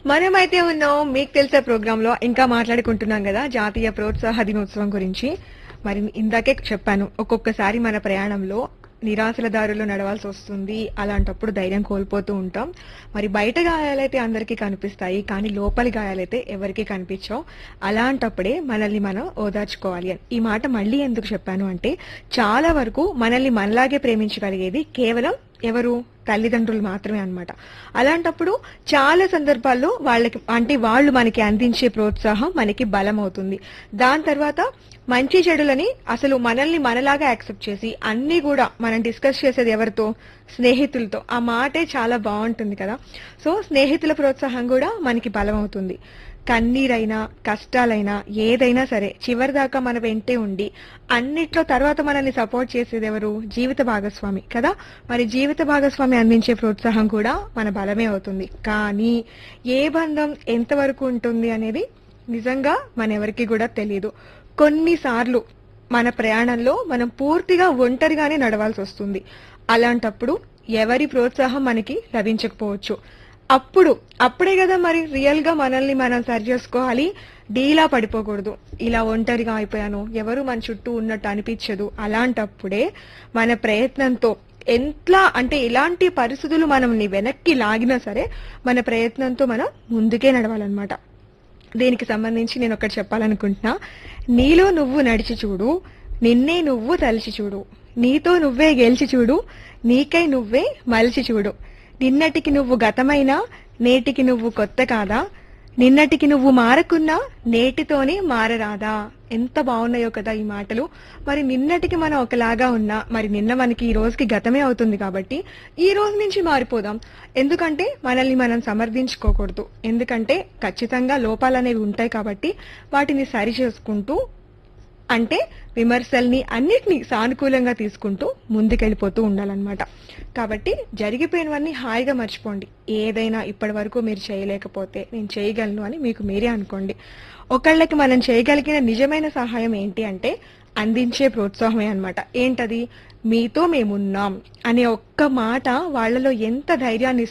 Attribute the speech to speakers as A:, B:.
A: మనమైతే ఉన్నాం మీకు తెలిసే ప్రోగ్రామ్ లో ఇంకా మాట్లాడుకుంటున్నాం కదా జాతీయ ప్రోత్సాహ దినోత్సవం గురించి మరి ఇందాకే చెప్పాను ఒక్కొక్కసారి మన ప్రయాణంలో నిరాశల దారిలో నడవాల్సి వస్తుంది అలాంటప్పుడు ధైర్యం కోల్పోతూ ఉంటాం మరి బయట గాయాలైతే అందరికీ కనిపిస్తాయి కానీ లోపలి గాయాలైతే ఎవరికీ కనిపించవు అలాంటప్పుడే మనల్ని మనం ఓదార్చుకోవాలి అని ఈ మాట మళ్ళీ ఎందుకు చెప్పాను అంటే చాలా వరకు మనల్ని మనలాగే ప్రేమించగలిగేది కేవలం ఎవరు తల్లిదండ్రులు మాత్రమే అన్నమాట అలాంటప్పుడు చాలా సందర్భాల్లో వాళ్ళకి అంటే వాళ్ళు మనకి అందించే ప్రోత్సాహం మనకి బలం అవుతుంది దాని తర్వాత మంచి చెడులని అసలు మనల్ని మనలాగా యాక్సెప్ట్ చేసి అన్ని కూడా మనం డిస్కస్ చేసేది ఎవరితో స్నేహితులతో ఆ మాటే చాలా బాగుంటుంది కదా సో స్నేహితుల ప్రోత్సాహం కూడా మనకి బలం అవుతుంది కన్నీరైనా కష్టాలైనా ఏదైనా సరే చివరి దాకా మన వెంటే ఉండి అన్నిట్లో తర్వాత మనల్ని సపోర్ట్ చేసేది ఎవరు జీవిత భాగస్వామి కదా మరి జీవిత భాగస్వామి అందించే ప్రోత్సాహం కూడా మన బలమే అవుతుంది కానీ ఏ బంధం ఎంతవరకు ఉంటుంది అనేది నిజంగా మన ఎవరికి కూడా తెలియదు కొన్నిసార్లు మన ప్రయాణంలో మనం పూర్తిగా ఒంటరిగానే నడవాల్సి వస్తుంది అలాంటప్పుడు ఎవరి ప్రోత్సాహం మనకి లభించకపోవచ్చు అప్పుడు అప్పుడే కదా మరి రియల్ గా మనల్ని మనం సరి చేసుకోవాలి డీలా పడిపోకూడదు ఇలా ఒంటరిగా అయిపోయాను ఎవరు మన చుట్టూ ఉన్నట్టు అనిపించదు అలాంటప్పుడే మన ప్రయత్నంతో ఎంతలా అంటే ఎలాంటి పరిస్థితులు మనల్ని వెనక్కి లాగినా సరే మన ప్రయత్నంతో మనం ముందుకే నడవాలన్నమాట దీనికి సంబంధించి నేను ఒకటి చెప్పాలనుకుంటున్నా నీలో నువ్వు నడిచి చూడు నిన్నే నువ్వు తలిచి చూడు నీతో నువ్వే గెలిచి చూడు నీకై నువ్వే మలిచి చూడు నిన్నటికి నువ్వు గతమైనా నేటికి నువ్వు కొత్త కాదా నిన్నటికి నువ్వు మారకున్నా నేటితోనే మారరాదా ఎంత బాగున్నాయో కదా ఈ మాటలు మరి నిన్నటికి మనం ఒకలాగా ఉన్నా మరి నిన్న మనకి ఈ రోజుకి గతమే అవుతుంది కాబట్టి ఈ రోజు నుంచి మారిపోదాం ఎందుకంటే మనల్ని మనం సమర్థించుకోకూడదు ఎందుకంటే ఖచ్చితంగా లోపాలు అనేవి ఉంటాయి కాబట్టి వాటిని సరి చేసుకుంటూ అంటే విమర్శల్ని అన్నిటినీ సానుకూలంగా తీసుకుంటూ ముందుకెళ్ళిపోతూ ఉండాలన్నమాట కాబట్టి జరిగిపోయినవన్నీ హాయిగా మర్చిపోండి ఏదైనా ఇప్పటి వరకు మీరు చేయలేకపోతే నేను చేయగలను అని మీకు మీరే అనుకోండి ఒకళ్ళకి మనం చేయగలిగిన నిజమైన సహాయం ఏంటి అంటే అందించే ప్రోత్సాహమే అన్నమాట ఏంటది మీతో మేమున్నాం అనే ఒక్క మాట వాళ్ళలో ఎంత ధైర్యాన్ని